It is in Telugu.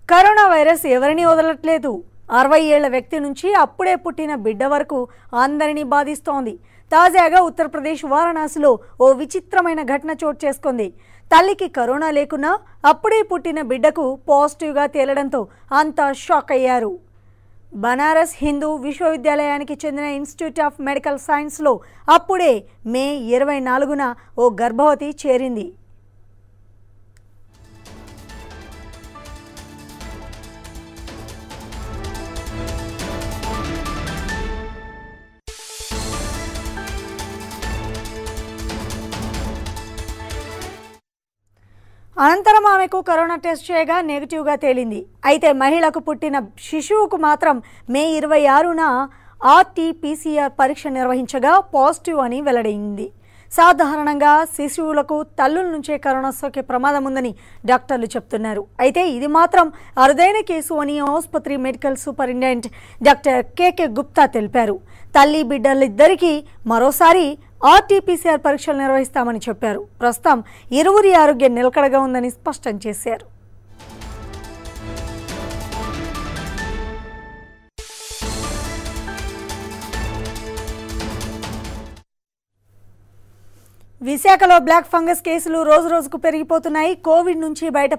కరోనా వైరస్ ఎవరిని వదలట్లేదు అరవై ఏళ్ల వ్యక్తి నుంచి అప్పుడే పుట్టిన బిడ్డ వరకు అందరినీ బాధిస్తోంది తాజాగా ఉత్తరప్రదేశ్ వారణాసిలో ఓ విచిత్రమైన ఘటన చోటు చేసుకుంది తల్లికి కరోనా లేకున్నా అప్పుడే పుట్టిన బిడ్డకు పాజిటివ్గా తేలడంతో అంతా షాక్ అయ్యారు బనారస్ హిందూ విశ్వవిద్యాలయానికి చెందిన ఇన్స్టిట్యూట్ ఆఫ్ మెడికల్ సైన్స్లో అప్పుడే మే ఇరవై నాలుగున ఓ గర్భవతి చేరింది అనంతరం ఆమెకు కరోనా టెస్ట్ చేయగా నెగిటివ్గా తేలింది అయితే మహిళకు పుట్టిన శిశువుకు మాత్రం మే ఇరవై ఆరున ఆర్టీపీసీఆర్ పరీక్ష నిర్వహించగా పాజిటివ్ అని వెల్లడైంది సాధారణంగా శిశువులకు తల్లుల నుంచే కరోనా సోకే ప్రమాదం ఉందని డాక్టర్లు చెప్తున్నారు అయితే ఇది మాత్రం అరుదైన కేసు అని ఆసుపత్రి medical superintendent doctor K K Gupta తెలిపారు తల్లి బిడ్డలిద్దరికీ మరోసారి ఆర్టీపీసీఆర్ పరీక్షలు నిర్వహిస్తామని చెప్పారు ప్రస్తుతం ఇరువురి ఆరోగ్యం నిలకడగా ఉందని స్పష్టం చేశారు విశాఖలో బ్లాక్ ఫంగస్ కేసులు రోజు రోజుకు పెరిగిపోతున్నాయి కోవిడ్ నుంచి బయట